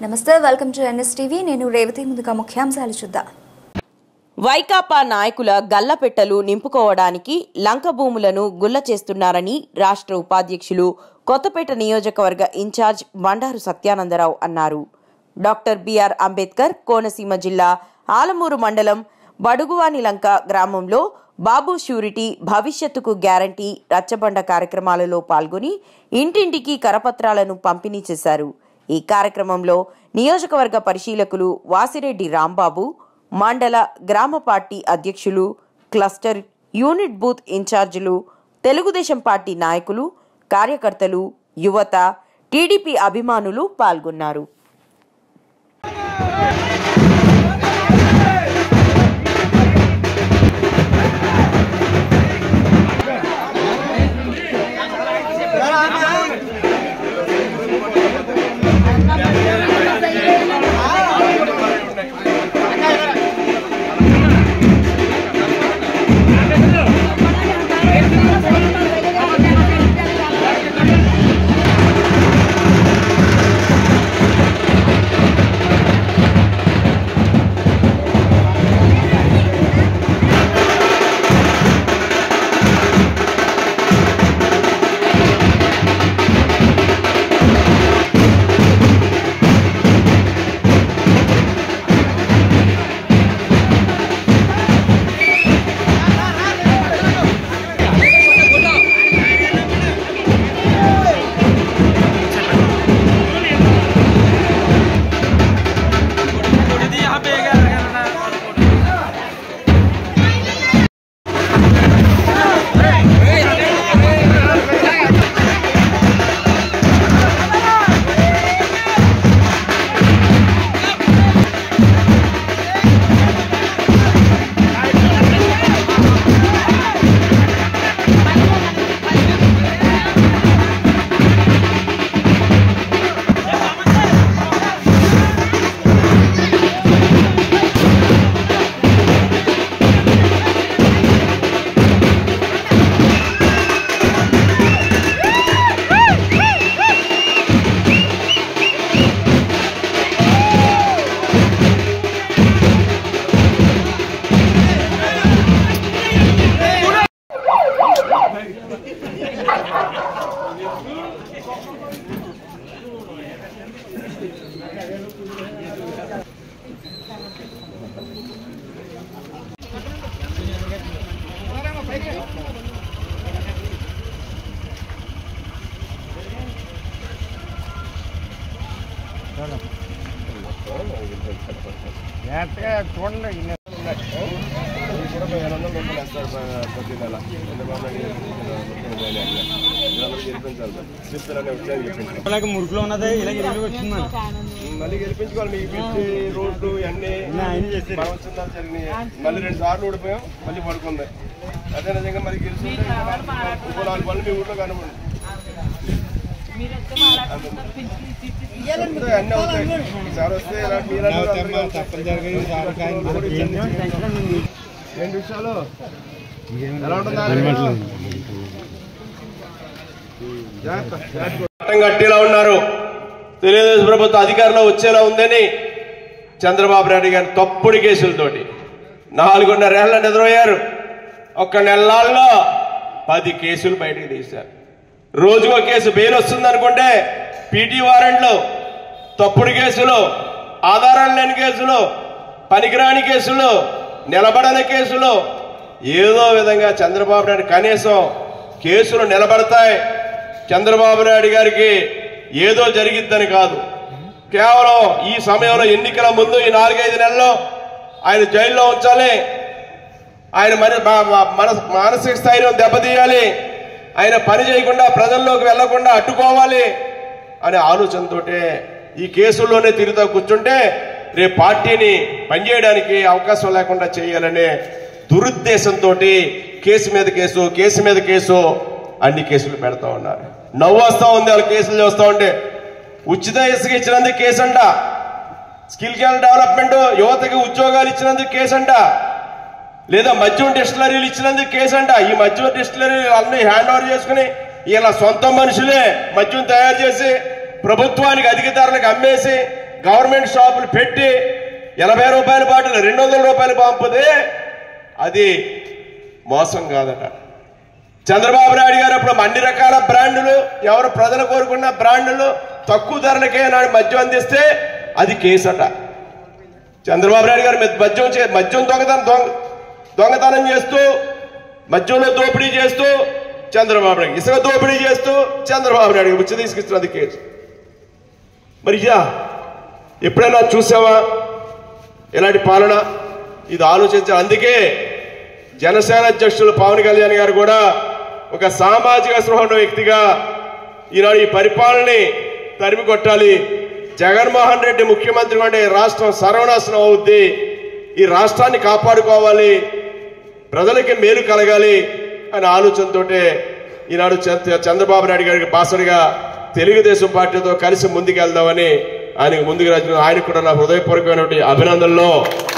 నమస్తే welcome to NS TV నేను రేవతి ముందుగా ముఖ్యాంశాలు చూద్దాం వైకాపా నాయకుల గల్లపెట్టలు నింపుకోవడానికి లంక భూములను గుల్ల చేస్తున్నారని రాష్ట్ర ఉపాధ్యక్షులు కొత్తపేట నియోజకవర్గ ఇన్ఛార్జ్ బండారు సత్యానందరావు అన్నారు డాక్టర్ బిఆర్ అంబేద్కర్ కోనసీమ జిల్లా ఆలమూరు మండలం బడుగువాని లంక గ్రామంలో బాబు షూరిటీ భవిష్యత్తుకు గ్యారంటీ రచ్చబండ కార్యక్రమాలలో పాల్గొని ఇంటింటికి కరపత్రాలను పంపిణీ చేశారు ఈ కార్యక్రమంలో నియోజకవర్గ పరిశీలకులు వాసిరెడ్డి రాంబాబు మండల గ్రామ పార్టీ అధ్యక్షులు క్లస్టర్ యూనిట్ బూత్ ఇన్ఛార్జీలు తెలుగుదేశం పార్టీ నాయకులు కార్యకర్తలు యువత టీడీపీ అభిమానులు పాల్గొన్నారు జాగ్రత్తగా చూడండి ఇన్ని ఇలాగ మురుకులో ఉన్నది ఇలా ఇల్లు వచ్చిందని మళ్ళీ గెలిపించుకోవాలి మీకు పిచ్చి రోడ్లు ఇవన్నీ ఆయన చేశారు. భగవంతున్నారు జరిగినాయి మళ్ళీ రెండు సార్లు ఓడిపోయాం మళ్ళీ పడుకుంది అదే నిజంగా మరి గెలుస్తుంటే ఇంకో నాలుగు పనులు మీ ఊళ్ళో కనబడి అన్నీ అవుతాయి ఈసారి వస్తే ఇలా మీరందరూ అందరూ తప్పనిసరిగా ఈ సారికి ఆయన కూడా ఇచ్చేయండి. రెండు విషయాలు ఎలా ఉంటుందా చట్టం కట్టేలా ఉన్నారు తెలుగుదేశం ప్రభుత్వం అధికారంలో వచ్చేలా ఉందని చంద్రబాబు నాయుడు గారి తప్పుడు కేసులతోటి నాలుగున్నరేళ్ల నిద్రపోయారు ఒక్క నెలల్లో పది కేసులు బయటకు తీశారు రోజుకో కేసు బెయిల్ వస్తుంది అనుకుంటే పీటీ వారెంట్లు తప్పుడు కేసులు ఆధారాలు లేని కేసులు పనికిరాని కేసులు నిలబడని కేసులు ఏదో విధంగా చంద్రబాబు నాయుడు కనీసం కేసులు నిలబడతాయి చంద్రబాబు నాయుడు గారికి ఏదో జరిగిద్దని కాదు కేవలం ఈ సమయంలో ఎన్నికల ముందు ఈ నాలుగైదు నెలల్లో ఆయన జైల్లో ఉంచాలి ఆయన మన మా- మా- మన మానసిక స్థైర్యం దెబ్బతీయాలి ఆయన పని చేయకుండా ప్రజల్లోకి వెళ్లకుండా అడ్డుకోవాలి అనే ఆలోచనతోటే ఈ కేసుల్లోనే తిరుగుతూ కూర్చుంటే రేపు పార్టీని పనిచేయడానికి అవకాశం లేకుండా చేయాలనే దురుద్దేశంతో కేసు మీద కేసు కేసు మీద కేసు అన్ని కేసులు పెడతా ఉన్నారు నవ్వు వస్తా ఉంది వాళ్ళు కేసులు చేస్తా ఉంటే ఉచిత ఇసుక ఇచ్చినందుకు కేసు అంట స్కిల్ డెవలప్మెంట్ యువతకి ఉద్యోగాలు ఇచ్చినందుకు కేసు అంట లేదా మద్యం డిస్టిలరీలు ఇచ్చినందుకు కేసు అంట ఈ మద్యం డిస్టిలరీలు అన్ని హ్యాండ్ ఓవర్ చేసుకుని ఇలా సొంత మనుషులే మద్యం తయారు చేసి ప్రభుత్వానికి అధిక ధరలకు అమ్మేసి గవర్నమెంట్ షాపులు పెట్టి ఎనభై రూపాయల బాటిల్ రెండు వందల రూపాయలు పంపితే అది మోసం కాదట చంద్రబాబు నాయుడు గారు అప్పుడు అన్ని రకాల బ్రాండ్లు ఎవరు ప్రజలు కోరుకున్న బ్రాండ్లు తక్కువ ధరలకే నాడు మద్యం అందిస్తే అది కేసట చంద్రబాబు నాయుడు గారు మె- మద్యం చే- మద్యం దొంగతనం దొంగ దొంగతనం చేస్తూ మద్యంలో దోపిడీ చేస్తూ చంద్రబాబు నాయుడు ఇసుక దోపిడీ చేస్తూ చంద్రబాబు నాయుడు గారు ఉచ్చ తీసుకొస్తున్నది కేసు మరి ఇదా ఎప్పుడైనా చూసావా ఇలాంటి పాలన ఇది ఆలోచించాలి అందుకే జనసేన అధ్యక్షులు పవన్ కళ్యాణ్ గారు కూడా ఒక సామాజిక స్పృహ ఉన్న వ్యక్తిగా ఈనాడు ఈ పరిపాలనని తరిమి కొట్టాలి జగన్మోహన్ రెడ్డి ముఖ్యమంత్రి అంటే ఈ రాష్ట్రం సర్వనాశనం అవుద్ది ఈ రాష్ట్రాన్ని కాపాడుకోవాలి ప్రజలకి మేలు కలగాలి అనే ఆలోచనతోటే ఈనాడు చంద్ర- చంద్రబాబు నాయుడు గారికి బాసడిగా తెలుగుదేశం పార్టీతో కలిసి ముందుకెళ్దామని ఆయనకు ముందుకు రాసిన ఆయనకు కూడా నా హృదయపూర్వకమైనటువంటి అభినందనలు